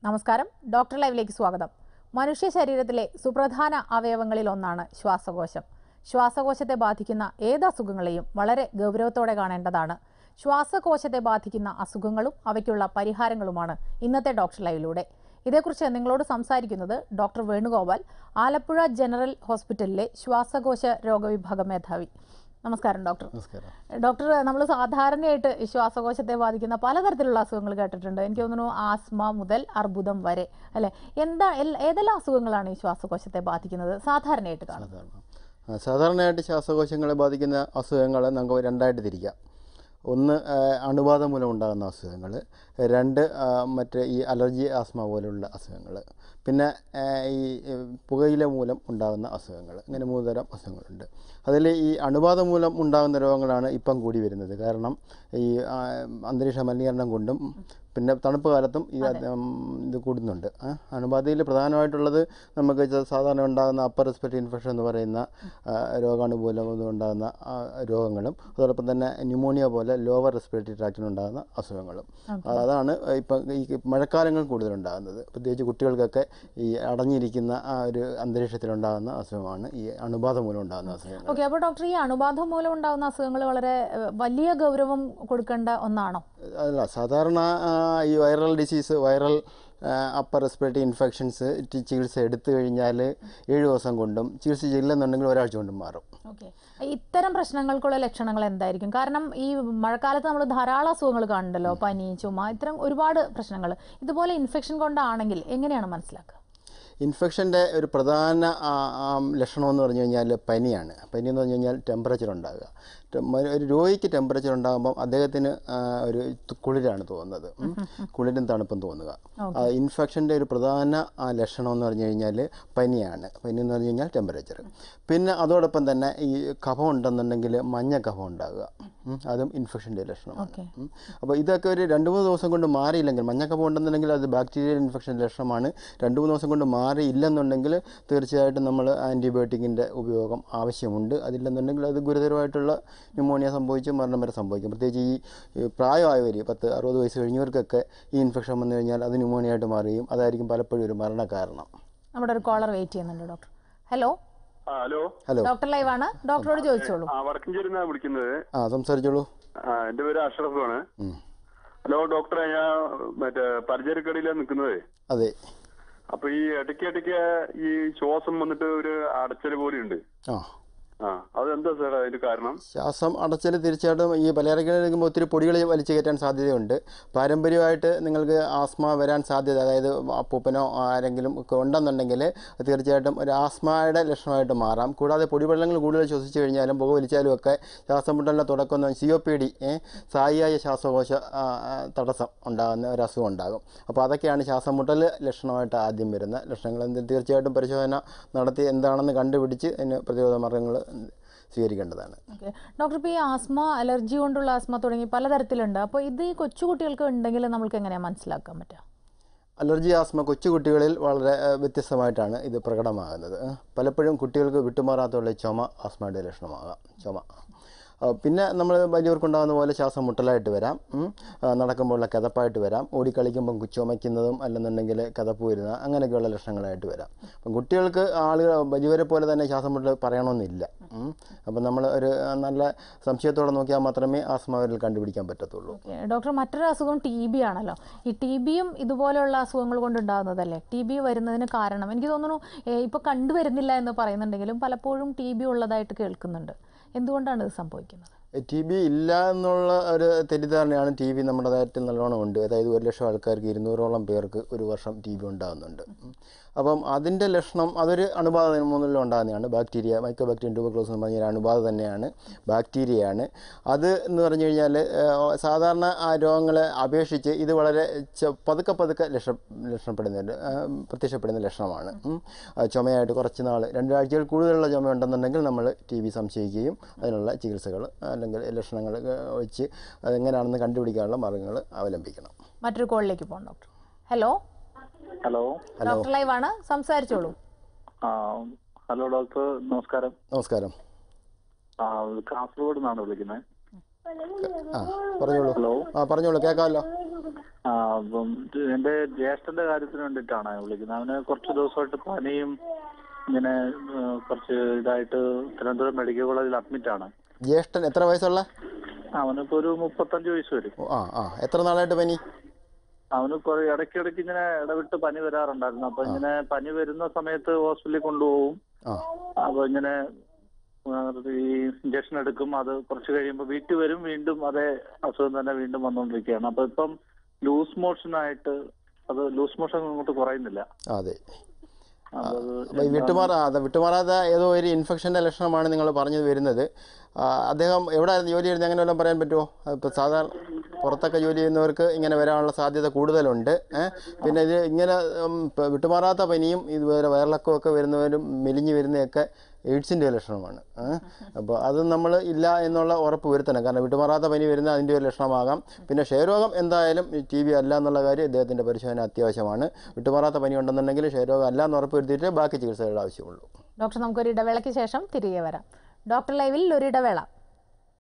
നമസ്കാരം ഡോക്ടർ ലൈവിലേക്ക് സ്വാഗതം മനുഷ്യ ശരീരത്തിലെ സുപ്രധാന അവയവങ്ങളിൽ ഒന്നാണ് ശ്വാസകോശം ശ്വാസകോശത്തെ ബാധിക്കുന്ന ഏത് അസുഖങ്ങളെയും വളരെ ഗൗരവത്തോടെ കാണേണ്ടതാണ് ശ്വാസകോശത്തെ ബാധിക്കുന്ന അസുഖങ്ങളും അവയ്ക്കുള്ള പരിഹാരങ്ങളുമാണ് ഇന്നത്തെ ഡോക്ടർ ലൈവിലൂടെ ഇതേക്കുറിച്ച് നിങ്ങളോട് സംസാരിക്കുന്നത് ഡോക്ടർ വേണുഗോപാൽ ആലപ്പുഴ ജനറൽ ഹോസ്പിറ്റലിലെ ശ്വാസകോശ രോഗവിഭാഗം മേധാവി നമസ്കാരം ഡോക്ടർ നമസ്കാരം ഡോക്ടർ നമ്മൾ സാധാരണയായിട്ട് ഈ ശ്വാസകോശത്തെ ബാധിക്കുന്ന പലതരത്തിലുള്ള അസുഖങ്ങൾ കേട്ടിട്ടുണ്ട് എനിക്ക് തോന്നുന്നു ആസ്മ മുതൽ അർബുദം വരെ അല്ലെ എന്താ എൽ- ഏതെല്ലാം അസുഖങ്ങളാണ് ഈ ശ്വാസകോശത്തെ ബാധിക്കുന്നത് സാധാരണയായിട്ട് കാണുന്നത് സാധാരണ ആ, സാധാരണയായിട്ട് ശ്വാസകോശങ്ങളെ ബാധിക്കുന്ന അസുഖങ്ങൾ നമുക്ക് രണ്ടായിട്ട് തിരിക്കാം ഒന്ന് ആ, അണുബാധ മൂലം ഉണ്ടാകുന്ന അസുഖങ്ങൾ രണ്ട് ആ, മറ്റേ ഈ അലർജി ആസ്മ പോലുള്ള അസുഖങ്ങൾ പിന്നെ ആ, ഈ ഏ, പുകയില മൂലം ഉണ്ടാകുന്ന അസുഖങ്ങൾ ഇങ്ങനെ മൂന്ന് തരം അസുഖങ്ങളുണ്ട് അതിൽ ഈ അണുബാധ മൂലം ഉണ്ടാകുന്ന രോഗങ്ങളാണ് ഇപ്പം കൂടി വരുന്നത് കാരണം ഈ ആ, അന്തരീക്ഷ മലിനീകരണം കൊണ്ടും പിന്നെ തണുപ്പ് കാലത്തും ഈ അത്, ഉം, ഇത് കൂടുന്നുണ്ട് ആ, അണുബാധയിൽ പ്രധാനമായിട്ടുള്ളത് നമുക്ക് ഇത് സാധാരണ ഉണ്ടാകുന്ന അപ്പർ റെസ്പിറേറ്ററി ഇൻഫെക്ഷൻ എന്ന് പറയുന്ന ആ, രോഗാണു മൂലം ഉണ്ടാകുന്ന ആ, രോഗങ്ങളും അതോടൊപ്പം തന്നെ ന്യൂമോണിയ പോലെ ലോവർ റെസ്പിറേറ്ററി ട്രാക്റ്റിനുണ്ടാകുന്ന അസുഖങ്ങളും അതാണ് ഇപ്പം ഈ മഴക്കാലങ്ങൾ കൂടുതലുണ്ടാകുന്നത് പ്രത്യേകിച്ച് കുട്ടികൾക്കൊക്കെ ഈ അടഞ്ഞിരിക്കുന്ന ആ ഒരു അന്തരീക്ഷത്തിലുണ്ടാകുന്ന അസുഖമാണ് ഈ അണുബാധ മൂലം ഉണ്ടാകുന്ന അസുഖങ്ങൾ ഓക്കെ അപ്പോൾ ഡോക്ടർ ഈ അണുബാധ മൂലം ഉണ്ടാകുന്ന അസുഖങ്ങൾ വളരെ ഏഹ്, വലിയ ഗൗരവം കൊടുക്കേണ്ട ഒന്നാണോ അല്ല സാധാരണ ആ, ഈ viral disease viral upper respiratory infections ചികിത്സ എടുത്തു കഴിഞ്ഞാൽ ഏഴ് ദിവസം കൊണ്ടും ചികിത്സിച്ചില്ലെന്നുണ്ടെങ്കിൽ ഒരാഴ്ച കൊണ്ടും മാറും ഓക്കെ ഇത്തരം പ്രശ്നങ്ങൾക്കുള്ള ലക്ഷണങ്ങൾ എന്തായിരിക്കും കാരണം ഈ മഴക്കാലത്ത് നമ്മൾ ധാരാളം അസുഖങ്ങൾ കാണുന്നുണ്ടല്ലോ പനി ചുമ ഇത്തരം ഒരുപാട് പ്രശ്നങ്ങൾ ഇതുപോലെ ഇൻഫെക്ഷൻ കൊണ്ടാണെങ്കിൽ എങ്ങനെയാണ് മനസ്സിലാക്കുക ഇൻഫെക്ഷൻ്റെ ഒരു പ്രധാന ആ, ആ, ലക്ഷണം എന്ന് പറഞ്ഞു കഴിഞ്ഞാൽ പനിയാണ് പനി എന്ന് പറഞ്ഞു കഴിഞ്ഞാൽ ടെമ്പറേച്ചർ ഉണ്ടാകുക ടെ- മ- ഒരു രോഗിക്ക് ടെമ്പറേച്ചർ ഉണ്ടാകുമ്പം അദ്ദേഹത്തിന് ആ, ഒരു തു- കുളിരാണ് തോന്നുന്നത് ഉം. കുളിരും തണുപ്പും തോന്നുക ആ, ഇൻഫെക്ഷൻ്റെ ഒരു പ്രധാന ആ, ലക്ഷണം എന്ന് പറഞ്ഞു കഴിഞ്ഞാൽ പനിയാണ് പനി എന്ന് പറഞ്ഞു കഴിഞ്ഞാൽ ടെമ്പറേച്ചർ പിന്നെ അതോടൊപ്പം തന്നെ ഈ കഫം ഉണ്ടെന്നുണ്ടെങ്കിൽ മഞ്ഞ കഫം ഉണ്ടാകുക ഉം. അതും ഇൻഫെക്ഷൻ്റെ ലക്ഷണമാണ് ഓക്കെ ഉം. അപ്പോൾ ഇതൊക്കെ ഒരു രണ്ട് മൂന്ന് ദിവസം കൊണ്ട് മാറിയില്ലെങ്കിൽ മഞ്ഞക്കപ്പം ഉണ്ടെന്നുണ്ടെങ്കിൽ അത് ബാക്ടീരിയൽ ഇൻഫെക്ഷൻ ലക്ഷണമാണ് രണ്ട് മൂന്ന് ദിവസം കൊണ്ട് മാറിയില്ലെന്നുണ്ടെങ്കിൽ തീർച്ചയായിട്ടും നമ്മൾ ആൻറ്റിബയോട്ടിക്കിൻ്റെ ഉപയോഗം ആവശ്യമുണ്ട് അതില്ലെന്നുണ്ടെങ്കിൽ അത് ഗുരുതരമായിട്ടുള്ള ന്യൂമോണിയ സംഭവിച്ച് മരണം വരെ സംഭവിക്കും പ്രത്യേകിച്ച് ഈ ഈ പ്രായമായവർ പത്ത് അറുപത് വയസ്സ് കഴിഞ്ഞവർക്കൊക്കെ ഈ ഇൻഫെക്ഷൻ വന്നു കഴിഞ്ഞാൽ അത് ന്യൂമോണിയ ആയിട്ട് മാറുകയും അതായിരിക്കും പലപ്പോഴും ഒരു മരണകാരണം നമ്മുടെ ഒരു കോളർ വെയിറ്റ് ചെയ്യുന്നുണ്ട് ഡോക്ടർ ഹലോ ആ ഹലോ ഹലോ ഡോക്ടർ ലൈവാണ് ഡോക്ടറോട് ചോദിച്ചോളൂ ആ വടക്കഞ്ചേരിന്നാ വിളിക്കുന്നത് ആ സംസാരിച്ചോളൂ ആ എന്റെ പേര് അഷ്റഫ് ആണ് ഉം. ഹലോ ഡോക്ടറെ ഞാൻ മറ്റേ പരിചരക്കടയിലാണ് നിൽക്കുന്നത് അതെ അപ്പൊ ഈ ഇടയ്ക്ക് ഇടയ്ക്ക് ഈ ശ്വാസം വന്നിട്ട് ഒരു അടച്ചൽ പോലെയുണ്ട് ആ ആ അതെന്താ സാർ അതിന്റെ കാരണം ശ്വാസം അടച്ചാൽ തീർച്ചയായിട്ടും ഈ പലചരക്കിൽ ഒത്തിരി പൊടികൾ വലിച്ചു കയറ്റാൻ സാധ്യതയുണ്ട് പാരമ്പര്യമായിട്ട് നിങ്ങൾക്ക് ആസ്മ വരാൻ സാധ്യത അതായത് അപ്പൂപ്പനോ ആരെങ്കിലും ഒക്കെ ഉണ്ടെന്നുണ്ടെങ്കിൽ തീർച്ചയായിട്ടും ഒരു ആസ്മയുടെ ലക്ഷണമായിട്ട് മാറാം കൂടാതെ പൊടിവെള്ളങ്ങൾ കൂടുതൽ ശ്വസിച്ചു കഴിഞ്ഞാലും പുക വലിച്ചാലും ഒക്കെ ശ്വാസം മുട്ടലിൻ്റെ തുടക്കം സി ഒ പി ഡി സ്ഥായിയായ ശ്വാസകോശ ആ, ആ, തടസ്സം ഉണ്ടാകുന്ന ഒരു അസുഖം ഉണ്ടാകും അപ്പോൾ അതൊക്കെയാണ് ശ്വാസം മുട്ടൽ ലക്ഷണമായിട്ട് ആദ്യം വരുന്ന ലക്ഷണങ്ങൾ എന്ത് തീർച്ചയായിട്ടും പരിശോധന നടത്തി എന്താണെന്ന് കണ്ടുപിടിച്ച് അതിന് പ്രതിരോധ മാർഗങ്ങൾ സ്വീകരിക്കേണ്ടതാണ് ഓക്കെ ഡോക്ടർ ഇപ്പോൾ ഈ ആസ്മ അലർജി കൊണ്ടുള്ള ആസ്മ തുടങ്ങി പലതരത്തിലുണ്ട് അപ്പോൾ ഇത് ഈ കൊച്ചുകുട്ടികൾക്ക് ഉണ്ടെങ്കിൽ നമ്മൾക്ക് എങ്ങനെയാണ് മനസ്സിലാക്കാൻ പറ്റുക അലർജി ആസ്മ കൊച്ചുകുട്ടികളിൽ വളരെ ഏഹ്, വ്യത്യസ്തമായിട്ടാണ് ഇത് പ്രകടമാകുന്നത് ഏഹ്. പലപ്പോഴും കുട്ടികൾക്ക് വിട്ടുമാറാത്തുള്ള ചുമ ആസ്മയുടെ ലക്ഷണമാകാം ചുമ ആ, പിന്നെ നമ്മൾ വലിയവർക്കുണ്ടാകുന്ന പോലെ ശ്വാസം മുട്ടലായിട്ട് വരാം ഉം. ആ, നടക്കുമ്പോഴുള്ള കിതപ്പായിട്ട് വരാം ഓടിക്കളിക്കുമ്പം ചുമയ്ക്കുന്നതും അല്ലെന്നുണ്ടെങ്കിൽ കിതപ്പ് വരുന്ന അങ്ങനെയൊക്കെയുള്ള ലക്ഷണങ്ങളായിട്ട് വരാം അപ്പം കുട്ടികൾക്ക് ആളുകൾ വലിയവരെ പോലെ തന്നെ ശ്വാസം മുട്ടൽ പറയണമെന്നില്ല ഉം. അപ്പം നമ്മൾ ഒരു ആ, നല്ല സംശയത്തോടെ നോക്കിയാൽ മാത്രമേ ആസ്മ അവരിൽ കണ്ടുപിടിക്കാൻ പറ്റത്തുള്ളൂ ഓക്കെ ഡോക്ടർ മറ്റൊരു അസുഖം ടി ബി ആണല്ലോ ഈ ടി ബിയും ഇതുപോലെയുള്ള അസുഖങ്ങൾ കൊണ്ടുണ്ടാകുന്നതല്ലേ ടി ബി വരുന്നതിന് കാരണം എനിക്ക് തോന്നുന്നു ഏഹ്, ഇപ്പോൾ കണ്ടുവരുന്നില്ല എന്ന് പറയുന്നുണ്ടെങ്കിലും പലപ്പോഴും ടി ബി ഉള്ളതായിട്ട് കേൾക്കുന്നുണ്ട് എന്തുകൊണ്ടാണ് ഇത് സംഭവിക്കുന്നത് ടി ബി ഇല്ല എന്നുള്ള ഒരു തെറ്റിദ്ധാരണയാണ് ടി ബി നമ്മുടെ നാട്ടിൽ നല്ലോണം ഉണ്ട് അതായത് ഒരു ലക്ഷം ആൾക്കാർക്ക് ഇരുന്നൂറോളം പേർക്ക് ഒരു വർഷം ടി ബി ഉണ്ടാകുന്നുണ്ട് ഉം. അപ്പം അതിൻ്റെ ലക്ഷണം അതൊരു അണുബാധ മൂലം ഉണ്ടാകുന്നതാണ് ബാക്ടീരിയ മൈക്രോ ബാക്ടീരിയം ട്യൂബക്ലോസ് എന്ന് പറഞ്ഞ ഒരു അണുബാധ തന്നെയാണ് ബാക്ടീരിയയാണ് അത് എന്ന് പറഞ്ഞു കഴിഞ്ഞാൽ ഏഹ്, സാധാരണ ആ രോഗങ്ങളെ അപേക്ഷിച്ച് ഇത് വളരെ ച- പതുക്കെ പതുക്കെ ലക്ഷ ലക്ഷണപ്പെടുന്ന ഒരു, ഏഹ്, പ്രത്യക്ഷപ്പെടുന്ന ലക്ഷണമാണ് ഉം. ആ, ചുമയായിട്ട് കുറച്ച് നാൾ രണ്ടാഴ്ചകൾ കൂടുതലുള്ള ചുമ ഉണ്ടെന്നുണ്ടെങ്കിൽ നമ്മൾ ടി ബി സംശയിക്കുകയും അതിനുള്ള ചികിത്സകൾ അല്ലെങ്കിൽ ലക്ഷണങ്ങൾ വെച്ച് അതെങ്ങനെയാണെന്ന് കണ്ടുപിടിക്കാനുള്ള മാർഗ്ഗങ്ങൾ അവലംബിക്കണം മറ്റൊരു കോളിലേക്ക് പോകാം doctor hello hello hello doctor ലൈവാണ് സംസാരിച്ചോളൂ ആ ഹലോ ഡോക്ടർ നമസ്കാരം നമസ്കാരം ആ കാസർഗോഡ് നിന്നാണ് വിളിക്കുന്നത് ആ പറഞ്ഞോളൂ ഹലോ ആ പറഞ്ഞോളൂ കേൾക്കാമല്ലോ ആ അപ്പം ഇത് എന്റെ ജ്യേഷ്ഠന്റെ കാര്യത്തിന് വേണ്ടിയിട്ടാണ് വിളിക്കുന്നത് അവന് കുറച്ച് ദിവസമായിട്ട് പനിയും ഇങ്ങനെ ആ, കുറച്ച് ഇതായിട്ട് തിരുവനന്തപുരം മെഡിക്കൽ കോളേജിൽ അഡ്മിറ്റ് ആണ് ജ്യേഷ്ഠൻ എത്ര വയസ്സുള്ള അവനിപ്പോ ഒരു മുപ്പത്തഞ്ച് വയസ്സ് വരും ഓ, ആ ആ എത്ര നാളായിട്ട് പനി അവന് കുറെ ഇടയ്ക്കിടയ്ക്ക് ഇങ്ങനെ ഇടവിട്ട് പനി വരാറുണ്ടായിരുന്നു അപ്പൊ ഇങ്ങനെ പനി വരുന്ന സമയത്ത് ഹോസ്പിറ്റലിൽ കൊണ്ടുപോകും ആ അപ്പൊ ഇങ്ങനെ ആ, ഈ ഇഞ്ചക്ഷൻ എടുക്കും അത് കുറച്ച് കഴിയുമ്പോൾ വീട്ടിൽ വരും വീണ്ടും അതേ അസുഖം തന്നെ വീണ്ടും വന്നുകൊണ്ടിരിക്കുകയാണ് അപ്പൊ ഇപ്പം ലൂസ് മോഷൻ ആയിട്ട് അത് ലൂസ് മോഷൻ അങ്ങോട്ട് കുറയുന്നില്ല അതെ അപ്പൊ അത് അപ്പോൾ ഈ വിട്ടുമാറാ അത് വിട്ടുമാറാത്ത ഏതോ ഒരു ഇൻഫെക്ഷൻ്റെ ലക്ഷണമാണ് നിങ്ങൾ പറഞ്ഞു വരുന്നത് ആ, അദ്ദേഹം എവിടെ ജോലി ചെയ്യുന്നത് അങ്ങനെ വല്ലതും പറയാൻ പറ്റുമോ ഇപ്പോൾ സാധാരണ പുറത്തൊക്കെ ജോലി ചെയ്യുന്നവർക്ക് ഇങ്ങനെ വരാനുള്ള സാധ്യത കൂടുതലുണ്ട് ഏ? പിന്നെ ഇത് ഇങ്ങനെ ഉം, പ- വിട്ടുമാറാത്ത പനിയും ഇതുപോലെ വയറിളക്കമൊക്കെ വരുന്നവരും മെലിഞ്ഞ് വരുന്നതൊക്കെ എയ്ഡ്സിൻ്റെ ലക്ഷണമാണ് അപ്പോൾ അത് നമ്മൾ ഇല്ല എന്നുള്ള ഉറപ്പ് വരുത്തണം കാരണം വിട്ടുമാറാത്ത പനി വരുന്ന അതിൻ്റെ ഒരു ലക്ഷണമാകാം പിന്നെ ക്ഷയരോഗം എന്തായാലും ടി ബി അല്ല എന്നുള്ള കാര്യം ഇദ്ദേഹത്തിൻ്റെ പരിശോധന അത്യാവശ്യമാണ് വിട്ടുമാറാത്ത പനി ഉണ്ടെന്നുണ്ടെങ്കിൽ ക്ഷയരോഗം അല്ല എന്ന് ഉറപ്പ് വരുത്തിയിട്ട് ബാക്കി ചികിത്സകളുടെ ആവശ്യമുള്ളൂ ഡോക്ടർ നമുക്കൊരു ഇടവേളയ്ക്ക് ശേഷം തിരികെ വരാം ഡോക്ടർ ലൈവിൽ ഒരു ഇടവേള